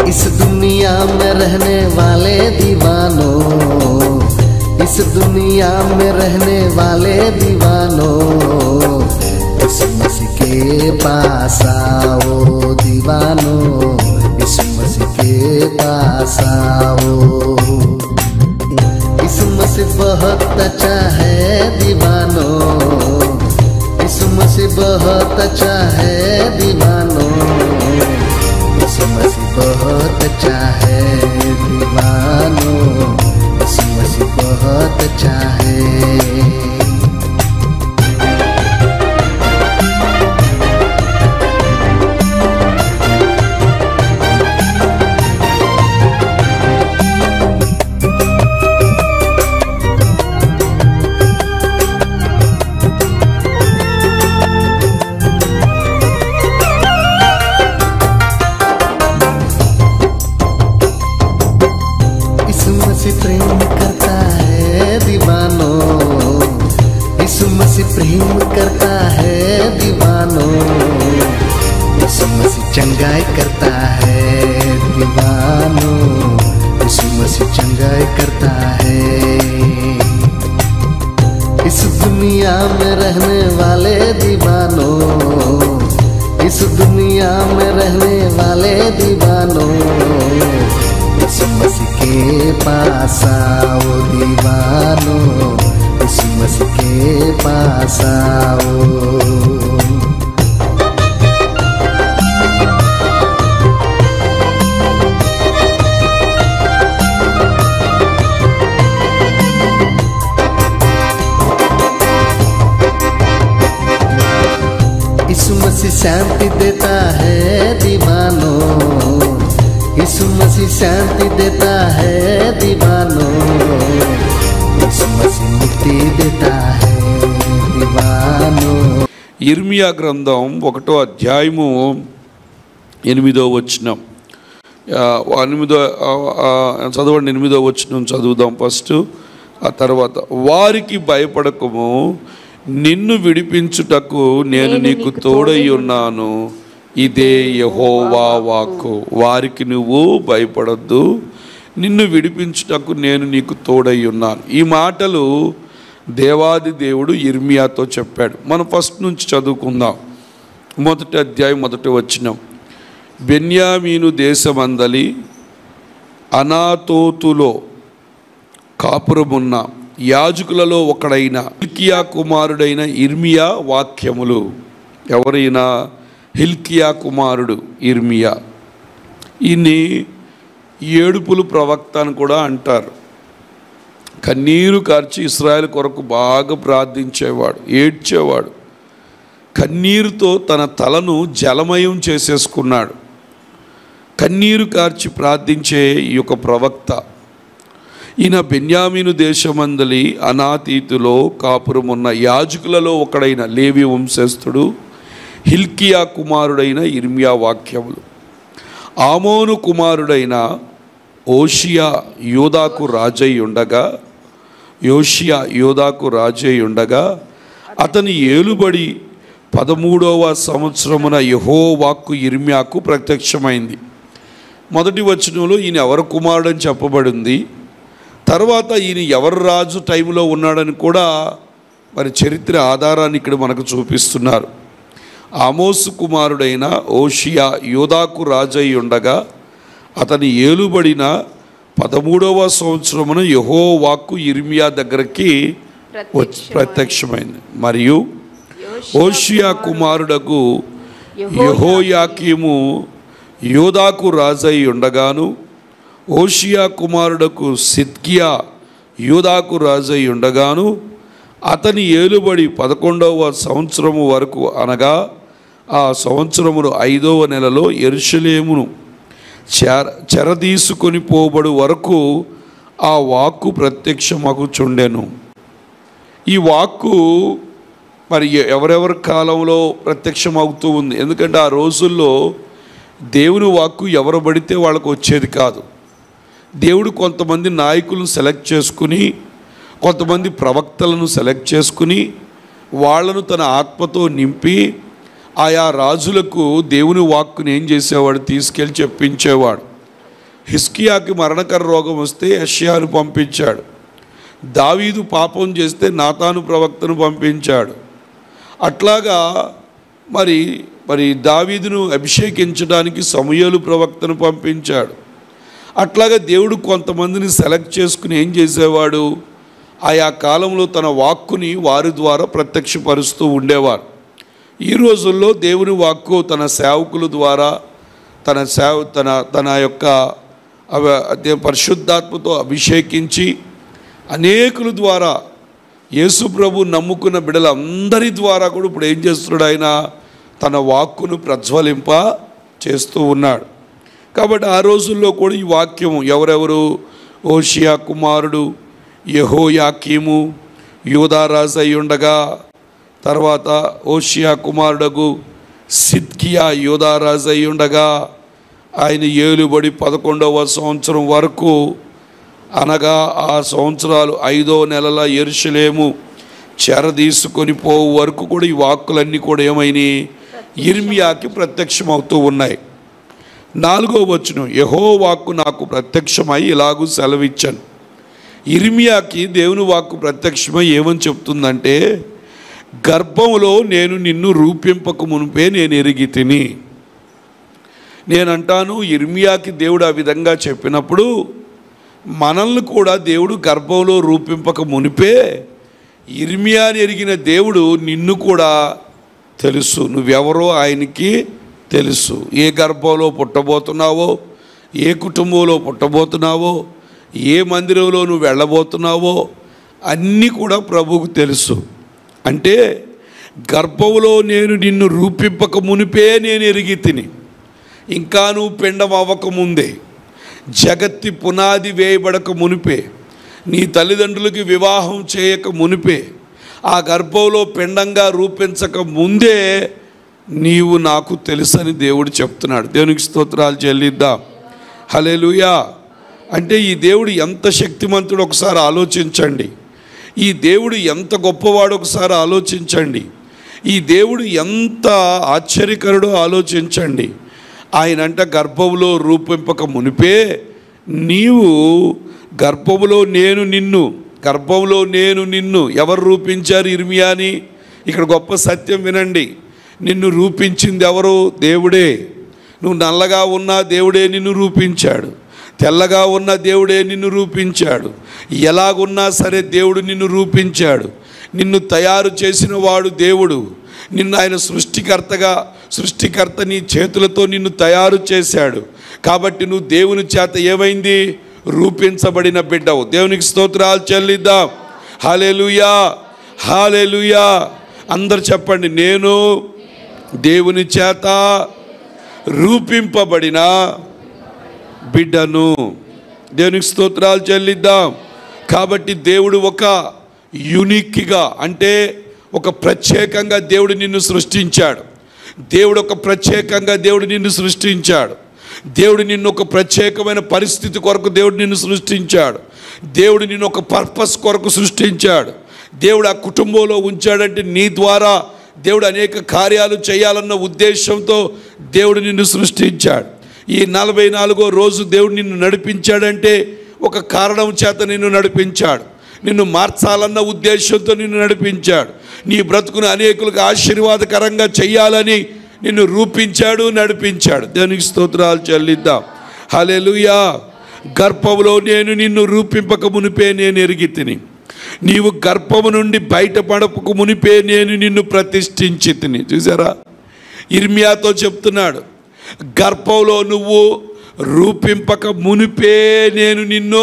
इस दुनिया में रहने वाले दीवानों इस दुनिया में रहने वाले दीवानों इस मसीह के पास आओ दीवानों इस मसीह के पास आओ इस मसीह बहुत अच्छा है दीवानों इस मसीह बहुत अच्छा है दीवानों इस मसीह बहुत अच्छा है दीवानों इस मसीह बहुत अच्छा है इस मसीह प्रेम करता है दीवानों इस मसीह प्रेम करता है दीवानों इस मसीह चंगाई करता है दीवानों इस मसीह चंगाई करता है इस दुनिया में रहने वाले दीवानों इस दुनिया में रहने वाले दीवानों इस मसीह के पास आओ दीवानों इस मसीह के पास आओ यीशु मसीह शांति देता है दीवानों यीशु मसीह शांति देता है दीवानों यीशु मसीह मुक्ति देता है दीवानों ఇర్మియా గ్రంథం ఒకటో అధ్యాయము ఎనిమిదో వచనం ఆ, ఎనిమిదో ఆ, ఆ, చదవండి ఎనిమిదో వచనం చదువుదాం ఫస్ట్ ఆ తర్వాత వారికి భయపడకము నిన్ను విడిపించుటకు నేను నీకు తోడై ఉన్నాను ఇదే యహోవా వాక్కు వారికి నువ్వు భయపడొద్దు నిన్ను విడిపించుటకు నేను నీకు తోడై ఉన్నాను ఈ మాటలు దేవాది దేవుడు ఇర్మియాతో చెప్పాడు మనం ఫస్ట్ నుంచి చదువుకుందాం మొదటి అధ్యాయం మొదటి వచ్చినాం బెన్యామీను దేశమందలి అనాతోతులో కాపురమున్న యాజకులలో ఒకడైన హిల్కియా కుమారుడైన ఇర్మియా వాక్యములు ఎవరైనా హిల్కియా కుమారుడు ఇర్మియా ఈయన్ని ఏడుపులు ప్రవక్త అని కూడా అంటారు కన్నీరు కార్చి ఇస్రాయల్ కొరకు బాగా ప్రార్థించేవాడు ఏడ్చేవాడు కన్నీరుతో తన తలను జలమయం చేసేసుకున్నాడు కన్నీరు కార్చి ప్రార్థించే ఈ యొక్క ప్రవక్త ఈయన బెన్యామీను దేశమందలి అనాతీతులో కాపురమున్న యాజకులలో ఒకడైన లేవి వంశస్థుడు హిల్కియా కుమారుడైన ఇర్మియా వాక్యములు ఆమోను కుమారుడైన ఓషియా యోధాకు రాజై ఉండగా యోషియా యోధాకు రాజై ఉండగా అతని ఏలుబడి పదమూడవ సంవత్సరమున యహో వాక్కు ఇర్మ్యాకు ప్రత్యక్షమైంది మొదటి వచనంలో ఈయన ఎవరి కుమారుడు అని చెప్పబడింది తర్వాత ఈయన ఎవరు రాజు టైంలో ఉన్నాడని కూడా మరి చరిత్ర ఆధారాన్ని ఇక్కడ మనకు చూపిస్తున్నారు ఆమోసు కుమారుడైన ఓషియా యోధాకు రాజై ఉండగా అతని ఏలుబడిన పదమూడవ సంవత్సరమున యహో వాక్కు ఇర్మియా దగ్గరికి వచ్చి ప్రత్యక్షమైంది మరియు ఓషియా కుమారుడకు యహోయాకీము యోధాకు రాజై ఉండగాను ఓషియా కుమారుడకు సిద్కియా యూదాకు రాజై ఉండగాను అతని ఏలుబడి పదకొండవ సంవత్సరము వరకు అనగా ఆ సంవత్సరమును ఐదవ నెలలో ఎరుషలేమును చెర చెరదీసుకొని పోబడు వరకు ఆ వాక్కు ప్రత్యక్షమగుచుండెను ఈ వాక్కు మరి ఎ- ఎవరెవరి కాలంలో ప్రత్యక్షమవుతూ ఉంది ఎందుకంటే ఆ రోజుల్లో దేవుని వాక్కు ఎవరు పడితే వాళ్ళకు వచ్చేది కాదు దేవుడు కొంతమంది నాయకులను సెలెక్ట్ చేసుకుని కొంతమంది ప్రవక్తలను సెలెక్ట్ చేసుకుని వాళ్ళను తన ఆత్మతో నింపి ఆయా రాజులకు దేవుని వాక్కుని ఏం చేసేవాడు తీసుకెళ్ళి చెప్పించేవాడు హిస్కియాకి మరణకర రోగం వస్తే యష్యాను పంపించాడు దావీదు పాపం చేస్తే నాతాను ప్రవక్తను పంపించాడు అట్లాగా మరి మరి దావీదును అభిషేకించడానికి సమూయేలు ప్రవక్తను పంపించాడు అట్లాగా దేవుడు కొంతమందిని సెలెక్ట్ చేసుకుని ఏం చేసేవాడు ఆయా కాలంలో తన వాక్కుని వారి ద్వారా ప్రత్యక్షపరుస్తూ ఉండేవారు ఈ రోజుల్లో దేవుని వాక్కు తన సేవకుల ద్వారా తన సేవ తన తన యొక్క అవ- అదే పరిశుద్ధాత్మతో అభిషేకించి అనేకుల ద్వారా యేసు ప్రభు నమ్ముకున్న బిడ్డలందరి ద్వారా కూడా ఇప్పుడు ఏం చేస్తున్నాడు ఆయన తన వాక్కును ప్రజ్వలింప చేస్తూ ఉన్నాడు కాబట్టి ఆ రోజుల్లో కూడా ఈ వాక్యం ఎవరెవరు ఓషియా కుమారుడు యెహోయాకీము యూదారాజు అయి ఉండగా తర్వాత ఓషియా కుమారుడగు సిద్కియా యూదారాజు అయి ఉండగా ఆయన ఏలుబడి పదకొండవ సంవత్సరం వరకు అనగా ఆ సంవత్సరాలు ఐదో నెలల ఎరుషలేము చెరదీసుకొని పోవు వరకు కూడా ఈ వాక్కులన్నీ కూడా ఏమైనాయి ఇర్మియాకి ప్రత్యక్షమవుతూ ఉన్నాయి నాలుగో వచనం యహో వాక్కు నాకు ప్రత్యక్షమై ఇలాగూ సెలవిచ్చాను ఇర్మియాకి దేవుని వాక్కు ప్రత్యక్షమై ఏమని చెప్తుందంటే గర్భంలో నేను నిన్ను రూపింపక మునిపే నేను ఎరిగి తిని నేనంటాను ఇర్మియాకి దేవుడు ఆ విధంగా చెప్పినప్పుడు మనల్ని కూడా దేవుడు గర్భంలో రూపింపక మునిపే ఇర్మియాని ఎరిగిన దేవుడు నిన్ను కూడా తెలుసు నువ్వెవరో ఆయనకి తెలుసు ఏ గర్భంలో పుట్టబోతున్నావో ఏ కుటుంబంలో పుట్టబోతున్నావో ఏ మందిరంలో నువ్వు వెళ్ళబోతున్నావో అన్నీ కూడా ప్రభువుకు తెలుసు అంటే గర్భంలో నేను నిన్ను రూపింపక మునిపే నేను ఎరిగి తిని ఇంకా నువ్వు పిండం అవ్వకముందే జగత్తి పునాది వేయబడక మునిపే నీ తల్లిదండ్రులకి వివాహం చేయక మునిపే ఆ గర్భంలో పిండంగా రూపించక ముందే నీవు నాకు తెలుసని దేవుడు చెప్తున్నాడు దేవునికి స్తోత్రాలు చెల్లిద్దాం హలేలుయా అంటే ఈ దేవుడు ఎంత శక్తిమంతుడు ఒకసారి ఆలోచించండి ఈ దేవుడు ఎంత గొప్పవాడు ఒకసారి ఆలోచించండి ఈ దేవుడు ఎంత ఆశ్చర్యకరుడో ఆలోచించండి ఆయన అంటే గర్భంలో రూపింపక మునిపే నీవు గర్భంలో నేను నిన్ను గర్భంలో నేను నిన్ను ఎవరు రూపించారు ఇర్మియాని ఇక్కడ గొప్ప సత్యం వినండి నిన్ను రూపించింది ఎవరు దేవుడే నువ్వు నల్లగా ఉన్నా దేవుడే నిన్ను రూపించాడు తెల్లగా ఉన్న దేవుడే నిన్ను రూపించాడు ఎలాగున్నా సరే దేవుడు నిన్ను రూపించాడు నిన్ను తయారు చేసిన వాడు దేవుడు నిన్ను ఆయన సృష్టికర్తగా సృష్టికర్త నీ చేతులతో నిన్ను తయారు చేశాడు కాబట్టి నువ్వు దేవుని చేత ఏమైంది రూపించబడిన బిడ్డవు దేవునికి స్తోత్రాలు చెల్లిద్దాం హాలేలుయా హాలేలుయా అందరు చెప్పండి నేను దేవుని చేత రూపింపబడిన బిడ్డను దేవునికి స్తోత్రాలు చెల్లిద్దాం కాబట్టి దేవుడు ఒక యునిక్గా అంటే ఒక ప్రత్యేకంగా దేవుడు నిన్ను సృష్టించాడు దేవుడు ఒక ప్రత్యేకంగా దేవుడు నిన్ను సృష్టించాడు దేవుడు నిన్ను ఒక ప్రత్యేకమైన పరిస్థితి కొరకు దేవుడు నిన్ను సృష్టించాడు దేవుడు నిన్ను ఒక పర్పస్ కొరకు సృష్టించాడు దేవుడు ఆ కుటుంబంలో ఉంచాడంటే నీ ద్వారా దేవుడు అనేక కార్యాలు చేయాలన్న ఉద్దేశంతో దేవుడు నిన్ను సృష్టించాడు ఈ నలభై నాలుగో రోజు దేవుడు నిన్ను నడిపించాడంటే ఒక కారణం చేత నిన్ను నడిపించాడు నిన్ను మార్చాలన్న ఉద్దేశంతో నిన్ను నడిపించాడు నీ బ్రతుకును అనేకులకు ఆశీర్వాదకరంగా చెయ్యాలని నిన్ను రూపించాడు నడిపించాడు దేవునికి స్తోత్రాలు చెల్లిద్దాం హలెలుయా గర్భంలో నేను నిన్ను రూపింపక మునిపే నేను ఎరిగి తిని నీవు గర్భము నుండి బయటపడపకు మునిపే నేను నిన్ను ప్రతిష్ఠించి తిని చూసారా ఇర్మియాతో చెప్తున్నాడు గర్భంలో నువ్వు రూపింపక మునిపే నేను నిన్ను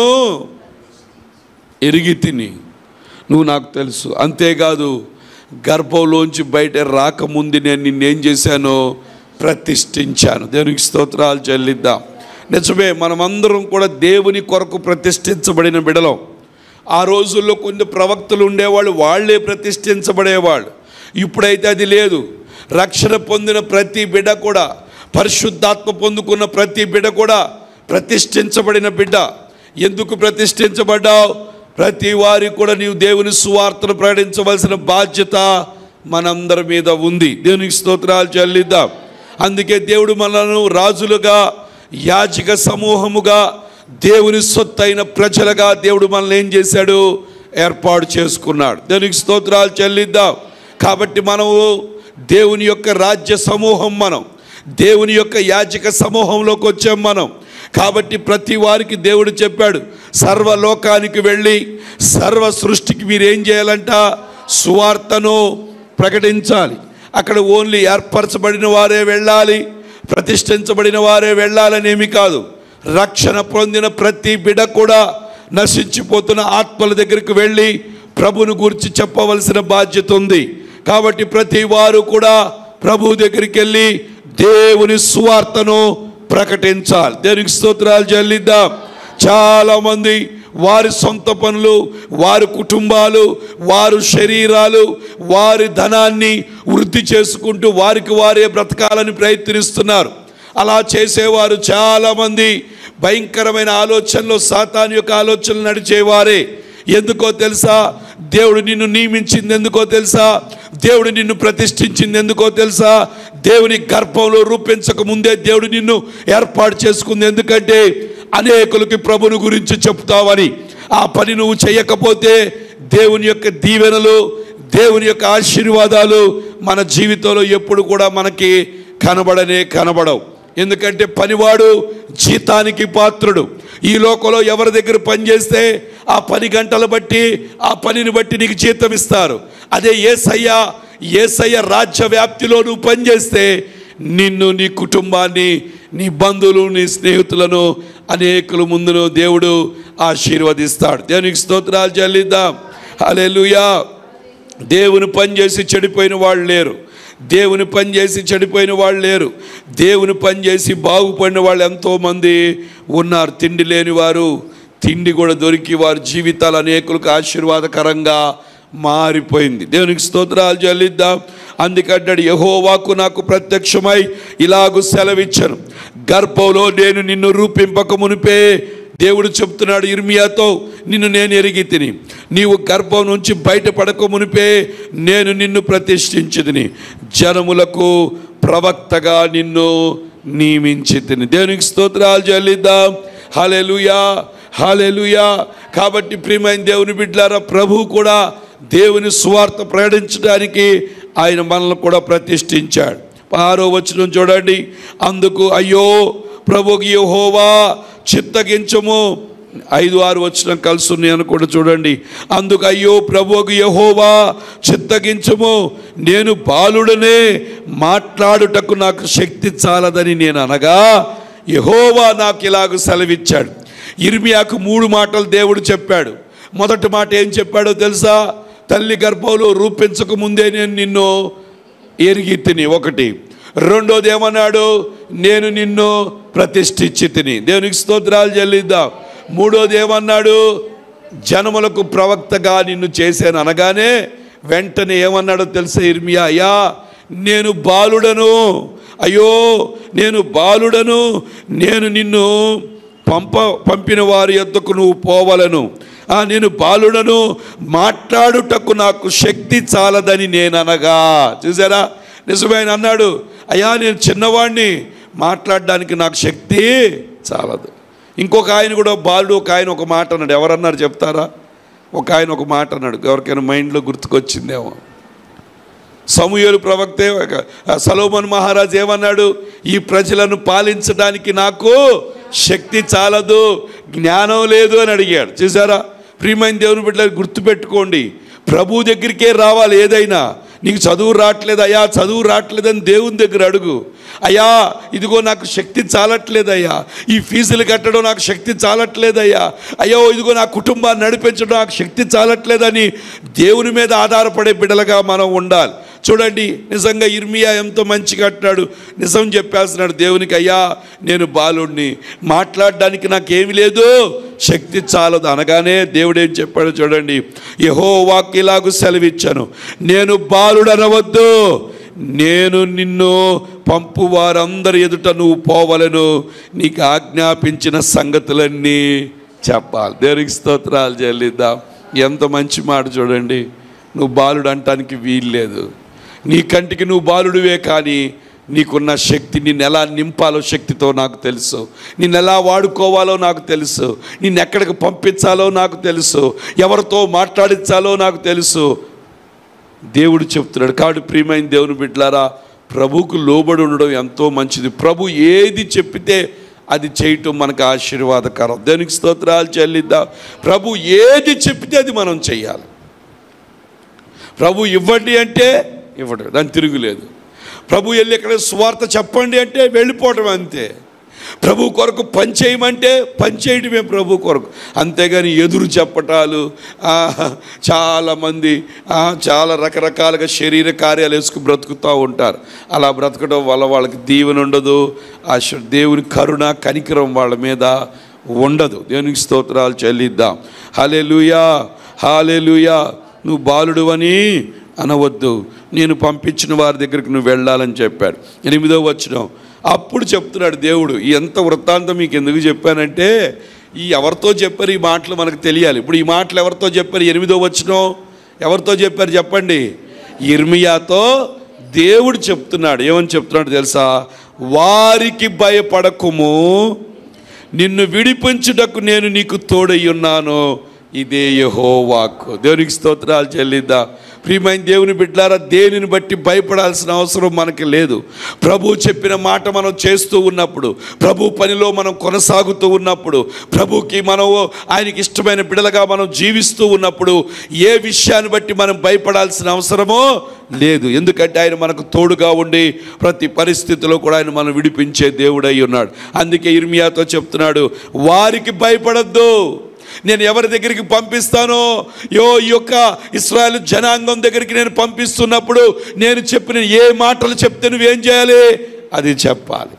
ఎరిగి తిని నువ్వు నాకు తెలుసు అంతేకాదు గర్భంలోంచి బయట రాకముందు నేను నిన్నేం చేశానో ప్రతిష్ఠించాను దేవునికి స్తోత్రాలు చెల్లిద్దాం నిజమే మనమందరం కూడా దేవుని కొరకు ప్రతిష్ఠించబడిన బిడలం ఆ రోజుల్లో కొన్ని ప్రవక్తలు ఉండేవాళ్ళు వాళ్ళే ప్రతిష్ఠించబడేవాళ్ళు ఇప్పుడైతే అది లేదు రక్షణ పొందిన ప్రతి బిడ్డ కూడా పరిశుద్ధాత్మ పొందుకున్న ప్రతి బిడ్డ కూడా ప్రతిష్ఠించబడిన బిడ్డ ఎందుకు ప్రతిష్ఠించబడ్డావు ప్రతి వారికి కూడా నీవు దేవుని సువార్తను ప్రకటించవలసిన బాధ్యత మనందరి మీద ఉంది దేవునికి స్తోత్రాలు చెల్లిద్దాం అందుకే దేవుడు మనలను రాజులుగా యాజక సమూహముగా దేవుని సొత్తైన ప్రజలుగా దేవుడు మనల్ని ఏం చేశాడు ఏర్పాటు చేసుకున్నాడు దేవునికి స్తోత్రాలు చెల్లిద్దాం కాబట్టి మనము దేవుని యొక్క రాజ్య సమూహం మనం దేవుని యొక్క యాజక సమూహంలోకి వచ్చాం మనం కాబట్టి ప్రతి వారికి దేవుడు చెప్పాడు సర్వలోకానికి వెళ్ళి సర్వ సృష్టికి మీరు ఏం చేయాలంట సువార్తను ప్రకటించాలి అక్కడ ఓన్లీ ఏర్పరచబడిన వారే వెళ్ళాలి ప్రతిష్ఠించబడిన వారే వెళ్ళాలనేమి కాదు రక్షణ పొందిన ప్రతి బిడ కూడా నశించిపోతున్న ఆత్మల దగ్గరికి వెళ్ళి ప్రభుని గురించి చెప్పవలసిన బాధ్యత ఉంది కాబట్టి ప్రతి వారు కూడా ప్రభు దగ్గరికి వెళ్ళి దేవుని సువార్తను ప్రకటించాలి దేవునికి స్తోత్రాలు చెల్లిద్దాం చాలా మంది వారి సొంత పనులు వారి కుటుంబాలు వారు శరీరాలు వారి ధనాన్ని వృద్ధి చేసుకుంటూ వారికి వారే బ్రతకాలని ప్రయత్నిస్తున్నారు అలా చేసేవారు చాలామంది భయంకరమైన ఆలోచనలు సాతాన్ యొక్క ఆలోచనలు నడిచేవారే ఎందుకో తెలుసా దేవుడు నిన్ను నియమించింది ఎందుకో తెలుసా దేవుడు నిన్ను ప్రతిష్ఠించింది ఎందుకో తెలుసా దేవుని గర్భంలో రూపించక ముందే దేవుడు నిన్ను ఏర్పాటు చేసుకుంది ఎందుకంటే అనేకులకి ప్రభుని గురించి చెప్తావని ఆ పని నువ్వు చేయకపోతే దేవుని యొక్క దీవెనలు దేవుని యొక్క ఆశీర్వాదాలు మన జీవితంలో ఎప్పుడు కూడా మనకి కనబడనే కనబడవు ఎందుకంటే పనివాడు జీతానికి పాత్రుడు ఈ లోకంలో ఎవరి దగ్గర పని చేస్తే ఆ పని గంటలు బట్టి ఆ పనిని బట్టి నీకు జీతం ఇస్తారు అదే ఏసయ్య ఏసయ్య రాజ్య వ్యాప్తిలో నువ్వు పనిచేస్తే నిన్ను నీ కుటుంబాన్ని నీ బంధువులు నీ స్నేహితులను అనేకుల ముందును దేవుడు ఆశీర్వదిస్తాడు దేవునికి స్తోత్రాలు చెల్లిద్దాం హల్లెలూయా దేవుని పని చేసి చెడిపోయిన వాళ్ళు లేరు దేవుని పని చేసి చెడిపోయిన వాళ్ళు లేరు దేవుని పని చేసి బాగుపడిన వాళ్ళు ఎంతోమంది ఉన్నారు తిండి లేని వారు తిండి కూడా దొరికి వారి జీవితాలు అనేకులకు ఆశీర్వాదకరంగా మారిపోయింది దేవునికి స్తోత్రాలు చెల్లిద్దాం అందుకంటాడు యహోవాకు నాకు ప్రత్యక్షమై ఇలాగు సెలవిచ్చను గర్భంలో నేను నిన్ను రూపింపక మునిపే దేవుడు చెప్తున్నాడు ఇర్మియాతో నిన్ను నేను ఎరిగి తిని నీవు గర్భం నుంచి బయటపడక మునిపే నేను నిన్ను ప్రతిష్ఠించితిని జనములకు ప్రవక్తగా నిన్ను నియమించి తిని దేవునికి స్తోత్రాలు చెల్లిద్దాం హలెలుయా హలెలుయా కాబట్టి ప్రియమైన దేవుని బిడ్డలారా ప్రభు కూడా దేవుని సువార్త ప్రకటించడానికి ఆయన మనల్ని కూడా ప్రతిష్ఠించాడు ఆరో వచనం చూడండి అందుకు అయ్యో ప్రభుకి యెహోవా చిత్తగించము ఐదు ఆరు వచ్చిన కలిసి ఉన్నాయని కూడా చూడండి అందుకు అయ్యో ప్రభువుకు యహోవా చిత్తగించము నేను బాలుడనే మాట్లాడుటకు నాకు శక్తి చాలదని నేను అనగా యహోవా నాకు ఇలాగ సెలవిచ్చాడు ఇర్మియాకు మూడు మాటలు దేవుడు చెప్పాడు మొదటి మాట ఏం చెప్పాడో తెలుసా తల్లి గర్భంలో రూపించక ముందే నేను నిన్ను ఎరిగి తిని ఒకటి రెండోది ఏమన్నాడు నేను నిన్ను ప్రతిష్ఠించి తిని దేవునికి స్తోత్రాలు చెల్లిద్దాం మూడోది ఏమన్నాడు జనములకు ప్రవక్తగా నిన్ను చేశాను అనగానే వెంటనే ఏమన్నాడో తెలుసా ఇర్మియా అయ్యా నేను బాలుడను అయ్యో నేను బాలుడను నేను నిన్ను పంప పంపిన వారి యొద్దకు నువ్వు పోవలను ఆ నేను బాలుడను మాట్లాడుటకు నాకు శక్తి చాలదని నేను అనగా చూసారా నిజమైన అన్నాడు అయ్యా నేను చిన్నవాడిని మాట్లాడడానికి నాకు శక్తి చాలదు ఇంకొక ఆయన కూడా బాలుడు ఒక ఆయన ఒక మాట అన్నాడు ఎవరన్నారు చెప్తారా ఒక ఆయన ఒక మాట అన్నాడు ఎవరికైనా మైండ్లో గుర్తుకొచ్చిందేమో సమూహలు ప్రవక్తే సలోమన్ మహారాజ్ ఏమన్నాడు ఈ ప్రజలను పాలించడానికి నాకు శక్తి చాలదు జ్ఞానం లేదు అని అడిగాడు చూసారా ప్రియమైన దేవుని బిడ్డలు గుర్తుపెట్టుకోండి ప్రభు దగ్గరికే రావాలి ఏదైనా నీకు చదువు రావట్లేదు అయ్యా చదువు రావట్లేదని దేవుని దగ్గర అడుగు అయ్యా ఇదిగో నాకు శక్తి చాలట్లేదయ్యా ఈ ఫీజులు కట్టడం నాకు శక్తి చాలట్లేదయ్యా అయ్యో ఇదిగో నా కుటుంబాన్ని నడిపించడం నాకు శక్తి చాలట్లేదని దేవుని మీద ఆధారపడే బిడ్డలుగా మనం ఉండాలి చూడండి నిజంగా ఇర్మియా ఎంతో మంచిగా అంటున్నాడు నిజం చెప్పేస్తున్నాడు దేవునికి అయ్యా నేను బాలుడిని మాట్లాడడానికి నాకేమి లేదు శక్తి చాలదు అనగానే దేవుడు ఏం చెప్పాడు చూడండి యహో వాక్యలాగు సెలవిచ్చాను నేను బాలుడనవద్దు నేను నిన్ను పంపు వారందరి ఎదుట నువ్వు పోవలను నీకు ఆజ్ఞాపించిన సంగతులన్నీ చెప్పాలి దేవునికి స్తోత్రాలు చెల్లిద్దాం ఎంత మంచి మాట చూడండి నువ్వు బాలుడు అంటానికి వీల్లేదు నీ కంటికి నువ్వు బాలుడివే కానీ నీకున్న శక్తి నిన్ను ఎలా నింపాలో శక్తితో నాకు తెలుసు నిన్ను ఎలా వాడుకోవాలో నాకు తెలుసు నిన్ను ఎక్కడికి పంపించాలో నాకు తెలుసు ఎవరితో మాట్లాడించాలో నాకు తెలుసు దేవుడు చెప్తున్నాడు కాబట్టి ప్రియమైన దేవుని బిడ్డలారా ప్రభువుకు లోబడి ఉండడం ఎంతో మంచిది ప్రభు ఏది చెప్పితే అది చేయటం మనకు ఆశీర్వాదకరం దేవునికి స్తోత్రాలు చెల్లిద్దాం ప్రభు ఏది చెప్పితే అది మనం చెయ్యాలి ప్రభు ఇవ్వండి అంటే ఇవ్వడం దాని తిరుగులేదు ప్రభు వెళ్ళి ఎక్కడ స్వార్థ చెప్పండి అంటే వెళ్ళిపోవటం అంతే ప్రభు కొరకు పనిచేయమంటే పనిచేయడమే ప్రభు కొరకు అంతేగాని ఎదురు చెప్పటాలు ఆ, చాలామంది ఆ, చాలా రకరకాలుగా శరీర కార్యాలు వేసుకుని బ్రతుకుతూ ఉంటారు అలా బ్రతకడం వల్ల వాళ్ళకి దీవెన ఉండదు ఆ శ- దేవుని కరుణ కనికరం వాళ్ళ మీద ఉండదు దేవునికి స్తోత్రాలు చెల్లిద్దాం హాలేలుయా హాలేలుయా నువ్వు బాలుడు అని అనవద్దు నేను పంపించిన వారి దగ్గరికి నువ్వు వెళ్ళాలని చెప్పాడు ఎనిమిదో వచ్చినాం అప్పుడు చెప్తున్నాడు దేవుడు ఈ ఎంత వృత్తాంతం మీకు ఎందుకు చెప్పానంటే ఈ ఎవరితో చెప్పారు ఈ మాటలు మనకు తెలియాలి ఇప్పుడు ఈ మాటలు ఎవరితో చెప్పారు ఎనిమిదో వచ్చినాం ఎవరితో చెప్పారు చెప్పండి ఇర్మియాతో దేవుడు చెప్తున్నాడు ఏమని చెప్తున్నాడు తెలుసా వారికి భయపడకుము నిన్ను విడిపించుటకు నేను నీకు తోడై ఉన్నాను ఇదే యెహోవాకు దేవునికి స్తోత్రాలు చెల్లిద్దా ప్రియమైన దేవుని బిడ్డారా దేనిని బట్టి భయపడాల్సిన అవసరం మనకి లేదు ప్రభు చెప్పిన మాట మనం చేస్తూ ఉన్నప్పుడు ప్రభు పనిలో మనం కొనసాగుతూ ఉన్నప్పుడు ప్రభుకి మనం ఆయనకి ఇష్టమైన బిడలుగా మనం జీవిస్తూ ఉన్నప్పుడు ఏ విషయాన్ని బట్టి మనం భయపడాల్సిన అవసరమో లేదు ఎందుకంటే ఆయన మనకు తోడుగా ఉండి ప్రతి పరిస్థితిలో కూడా ఆయన మనం విడిపించే దేవుడై ఉన్నాడు అందుకే ఇర్మియాతో చెప్తున్నాడు వారికి భయపడద్దు నేను ఎవరి దగ్గరికి పంపిస్తానో యో ఈ యొక్క ఇస్రాయల్ జనాంగం దగ్గరికి నేను పంపిస్తున్నప్పుడు నేను చెప్పిన ఏ మాటలు చెప్తే నువ్వేం చేయాలి అది చెప్పాలి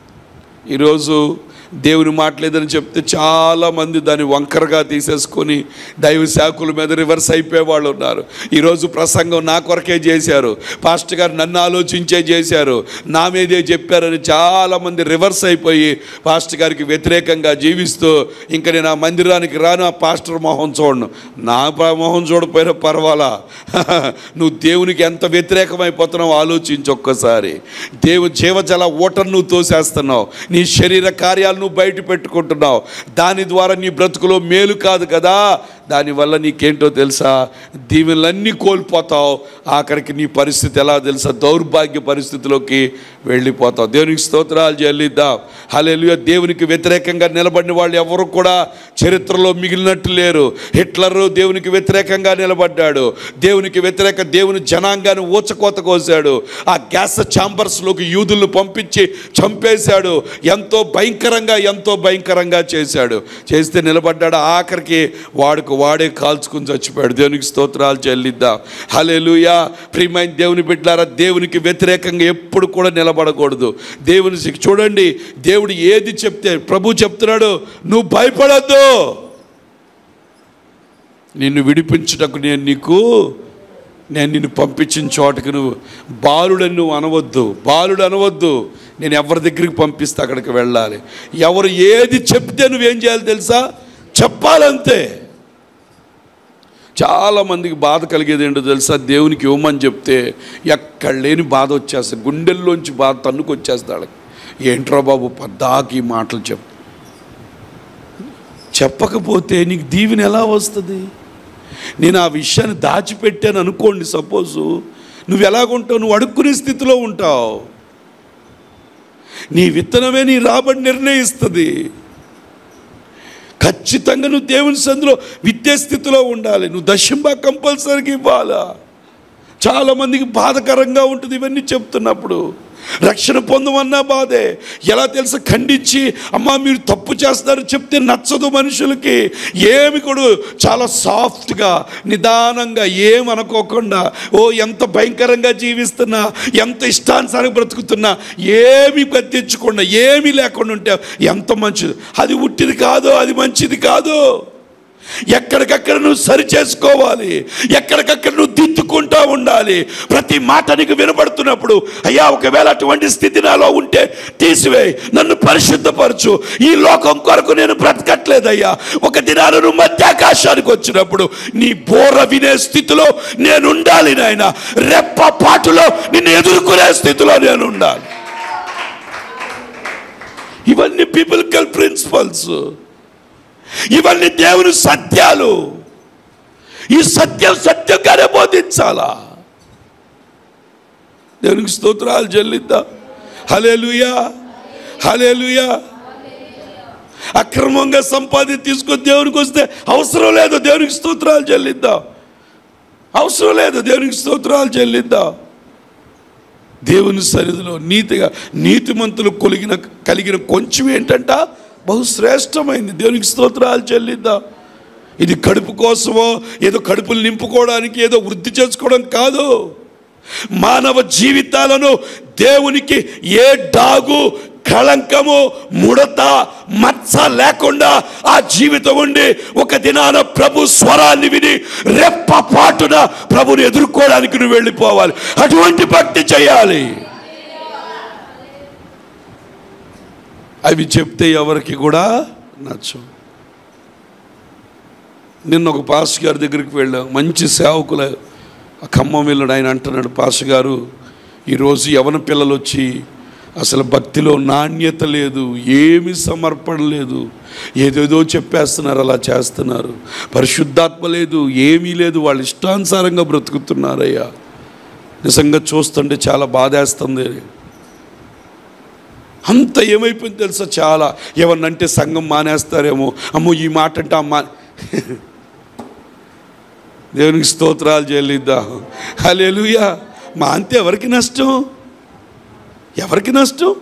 ఈరోజు దేవుని మాట లేదని చెప్తే చాలామంది దాన్ని వంకరగా తీసేసుకొని దైవ శాఖల మీద రివర్స్ అయిపోయే వాళ్ళు ఉన్నారు ఈరోజు ప్రసంగం నా కొరకే చేశారు పాస్టర్ గారు నన్ను ఆలోచించే చేశారు నా మీదే చెప్పారని చాలామంది రివర్స్ అయిపోయి పాస్టర్ గారికి వ్యతిరేకంగా జీవిస్తూ ఇంకా నేను ఆ మందిరానికి రాను ఆ పాస్టర్ మొహం చూడను నా ప- మొహం చూడపోయినా పర్వాలా నువ్వు దేవునికి ఎంత వ్యతిరేకమైపోతున్నావు ఆలోచించి ఒక్కసారి దేవు జీవజల ఓటను నువ్వు తోసేస్తున్నావు నీ శరీర కార్యాలు నువ్వు బయట పెట్టుకుంటున్నావు దాని ద్వారా నీ బ్రతుకులో మేలు కాదు కదా దానివల్ల నీకేంటో తెలుసా దీవెనలన్నీ కోల్పోతావు ఆఖరికి నీ పరిస్థితి ఎలా తెలుసా దౌర్భాగ్య పరిస్థితిలోకి వెళ్ళిపోతావు దేవునికి స్తోత్రాలు చెల్లిద్దాం హల్లెలూయా దేవునికి వ్యతిరేకంగా నిలబడిన వాళ్ళు ఎవరు కూడా చరిత్రలో మిగిలినట్టు లేరు హిట్లర్ దేవునికి వ్యతిరేకంగా నిలబడ్డాడు దేవునికి వ్యతిరేక దేవుని జనాంగాన్ని ఊచకోత కోసాడు ఆ గ్యాస్ ఛాంబర్స్లోకి యూదులను పంపించి చంపేశాడు ఎంతో భయంకరంగా ఎంతో భయంకరంగా చేశాడు చేస్తే నిలబడ్డాడు ఆఖరికి వాడుకు వాడే కాల్చుకుని చచ్చిపోయాడు దేవునికి స్తోత్రాలు చెల్లిద్దాం హల్లెలూయా ప్రియమైన దేవుని బిడ్డారా దేవునికి వ్యతిరేకంగా ఎప్పుడు కూడా నిలబడకూడదు దేవుని శిక్ష- చూడండి దేవుడు ఏది చెప్తే ప్రభు చెప్తున్నాడు నువ్వు భయపడద్దు నిన్ను విడిపించుటకు నేను నీకు నేను నిన్ను పంపించిన చోటకి నువ్వు బాలుడని నువ్వు అనవద్దు బాలుడు అనవద్దు నేను ఎవరి దగ్గరికి పంపిస్తే అక్కడికి వెళ్ళాలి ఎవరు ఏది చెప్తే నువ్వేం చేయాలి తెలుసా చెప్పాలంతే చాలా మందికి బాధ కలిగేది ఏంటో తెలుసా దేవునికి ఇవ్వమని చెప్తే ఎక్కడ లేని బాధ వచ్చేస్తుంది గుండెల్లోంచి బాధ తన్నుకు వచ్చేస్తుంది వాళ్ళకి ఏంట్రా బాబు పద్దాకి ఈ మాటలు చెప్పు చెప్పకపోతే నీకు దీవెన ఎలా వస్తుంది నేను ఆ విషయాన్ని దాచిపెట్టాను అనుకోండి సపోజు నువ్వు ఎలాగుంటావు నువ్వు అడుక్కునే స్థితిలో ఉంటావు నీ విత్తనమే నీ రాబడి నిర్ణయిస్తుంది ఖచ్చితంగా నువ్వు దేవుని సందులో విత్తే స్థితిలో ఉండాలి నువ్వు దశంబా కంపల్సరీగా ఇవ్వాలా చాలామందికి బాధకరంగా ఉంటుంది ఇవన్నీ చెప్తున్నప్పుడు రక్షణ పొందమన్నా బాధే ఎలా తెలుసా ఖండించి అమ్మా మీరు తప్పు చేస్తారు చెప్తే నచ్చదు మనుషులకి ఏమి కూడా చాలా సాఫ్ట్గా నిదానంగా ఏమనుకోకుండా ఓ ఎంత భయంకరంగా జీవిస్తున్నా ఎంత ఇష్టానుసారంగా బ్రతుకుతున్నా ఏమి పట్టించకుండా ఏమీ లేకుండా ఉంటే ఎంత మంచిది అది ఉట్టిది కాదు అది మంచిది కాదు ఎక్కడికక్కడ నువ్వు సరి చేసుకోవాలి ఎక్కడికక్కడ నువ్వు దిద్దుకుంటా ఉండాలి ప్రతి మాట నీకు వినబడుతున్నప్పుడు అయ్యా ఒకవేళ అటువంటి స్థితి నాలో ఉంటే తీసివేయి నన్ను పరిశుద్ధపరచు ఈ లోకం కొరకు నేను బ్రతకట్లేదయ్యా ఒక దినాన నువ్వు మధ్యాకాశానికి వచ్చినప్పుడు నీ బోర వినే స్థితిలో నేను ఉండాలి నాయన రెప్ప పాటులో నిన్ను ఎదుర్కొనే స్థితిలో నేను ఉండాలి ఇవన్నీ బిబిలికల్ ప్రిన్సిపల్స్ ఇవన్నీ దేవుని సత్యాలు ఈ సత్యం సత్యంగానే బోధించాలా దేవునికి స్తోత్రాలు చెల్లిద్దాం హలేలుయా హలేలుయా అక్రమంగా సంపాది తీసుకొని దేవునికి వస్తే అవసరం లేదు దేవునికి స్తోత్రాలు చెల్లిద్దాం అవసరం లేదు దేవునికి స్తోత్రాలు చెల్లిద్దాం దేవుని సన్నిధిలో నీతిగా నీతిమంతులు కొలిగిన కలిగిన కొంచెం ఏంటంట బహుశ్రేష్టమైంది దేవునికి స్తోత్రాలు చెల్లిద్దాం ఇది కడుపు కోసమో ఏదో కడుపులు నింపుకోవడానికి ఏదో వృద్ధి చేసుకోవడం కాదు మానవ జీవితాలను దేవునికి ఏ డాగు కళంకము ముడత మచ్చ లేకుండా ఆ జీవితం ఉండి ఒక దినాన ప్రభు స్వరాన్ని విని రెప్ప పాటున ప్రభుని ఎదుర్కోవడానికి నువ్వు వెళ్ళిపోవాలి అటువంటి భక్తి చేయాలి అవి చెప్తే ఎవరికి కూడా నచ్చవు నిన్న ఒక పాస్ గారి దగ్గరికి వెళ్ళాం మంచి సేవకుల ఆ ఖమ్మం వెళ్ళాడు ఆయన అంటున్నాడు పాస్ గారు ఈరోజు యవన పిల్లలు వచ్చి అసలు భక్తిలో నాణ్యత లేదు ఏమి సమర్పణ లేదు ఏదేదో చెప్పేస్తున్నారు అలా చేస్తున్నారు పరిశుద్ధాత్మ లేదు ఏమీ లేదు వాళ్ళ ఇష్టానుసారంగా బ్రతుకుతున్నారయ్యా నిజంగా చూస్తుంటే చాలా బాధేస్తుంది అంత ఏమైపోయింది తెలుసా చాలా ఏమన్నంటే సంఘం మానేస్తారేమో అమ్మో ఈ మాట అంటే అమ్మా దేవునికి స్తోత్రాలు చెల్లిద్దాం హల్లెలూయా మా అంతే ఎవరికి నష్టం ఎవరికి నష్టం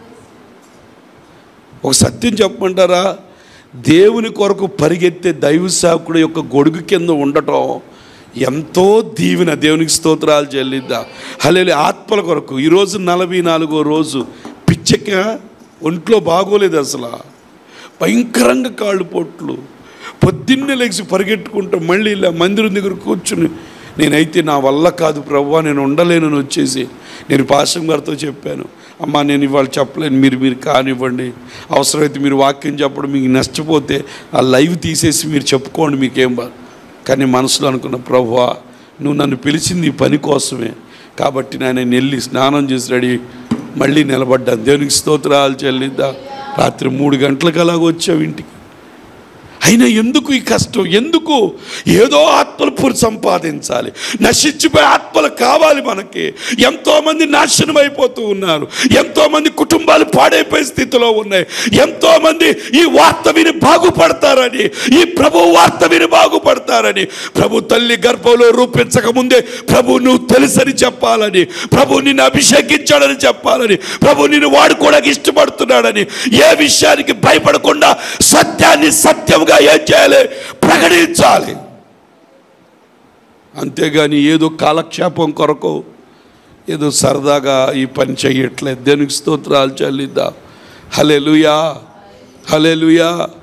ఒక సత్యం చెప్పమంటారా దేవుని కొరకు పరిగెత్తే దైవ సేవకుడు యొక్క గొడుగు కింద ఉండటం ఎంతో దీవెన దేవునికి స్తోత్రాలు చెల్లిద్దాం హలేలు ఆత్మల కొరకు ఈరోజు నలభై నాలుగో రోజు పిచ్చక ఒంట్లో బాగోలేదు అసలు భయంకరంగా కాళ్ళు పొట్లు పొద్దున్నే లేచి పరిగెట్టుకుంటూ మళ్ళీ ఇలా మందిరం దగ్గర కూర్చుని నేనైతే నా వల్ల కాదు ప్రవ్వా నేను ఉండలేనని వచ్చేసి నేను పాశం గారితో చెప్పాను అమ్మా నేను ఇవాళ చెప్పలేను మీరు మీరు కానివ్వండి అవసరమైతే మీరు వాక్యం చెప్పడం మీకు నష్టపోతే ఆ లైవ్ తీసేసి మీరు చెప్పుకోండి మీకేం బా కానీ మనసులో అనుకున్న ప్రభువా నువ్వు నన్ను పిలిచింది ఈ పని కోసమే కాబట్టి నేను వెళ్ళి స్నానం చేసి రెడీ మళ్ళీ నిలబడ్డాను దేవునికి స్తోత్రాలు చెల్లిద్దా రాత్రి మూడు గంటలకు అలాగ వచ్చావు ఇంటికి అయినా ఎందుకు ఈ కష్టం ఎందుకు ఏదో ఆత్మలు పురి సంపాదించాలి నశించిపోయే ఆత్మలు కావాలి మనకి ఎంతోమంది నాశనం అయిపోతూ ఉన్నారు ఎంతోమంది కుటుంబాలు పాడైపోయే స్థితిలో ఉన్నాయి ఎంతోమంది ఈ వార్త విని బాగుపడతారని ఈ ప్రభు వార్త విని బాగుపడతారని ప్రభు తల్లి గర్భంలో రూపించక ముందే ప్రభు నువ్వు తెలుసని చెప్పాలని ప్రభు నిన్ను అభిషేకించాడని చెప్పాలని ప్రభు నిన్ను వాడుకోవడానికి ఇష్టపడుతున్నాడని ఏ విషయానికి భయపడకుండా సత్యాన్ని సత్యంగా ఏం చేయాలి ప్రకటించాలి అంతేగాని ఏదో కాలక్షేపం కొరకు ఏదో సరదాగా ఈ పని చెయ్యట్లేదు దేనికి స్తోత్రాలు చెల్లిద్దాం హలే లుయా హలే లుయా